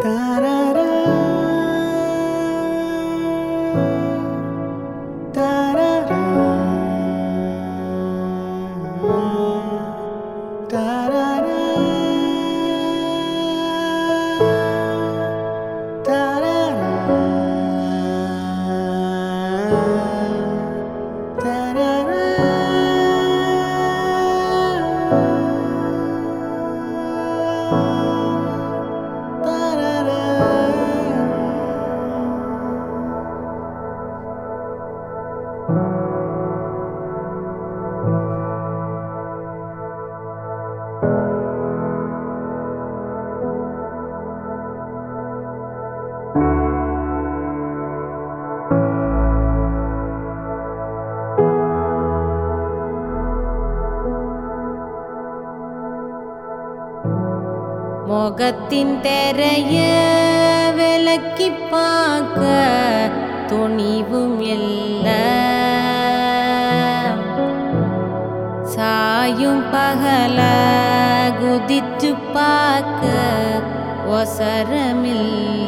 முகத்தின் தெரைய விலக்கி பார்க்க துணிவும் இல்ல சாயும் பகல குதித்து பார்க்க ஒசரமில்ல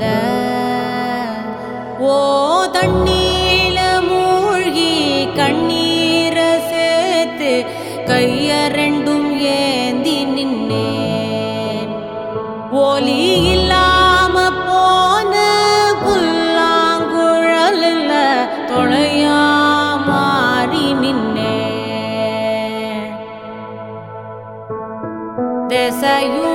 ஓ தண்ணீல மூழ்கி கண்ணீரை சேர்த்து கைய ரெண்டும் ஏந்தி நின்னேன் ஒலி இல்லாம போன புல்லாங்குழல்ல துணையா மாறி நின்னே திசையும்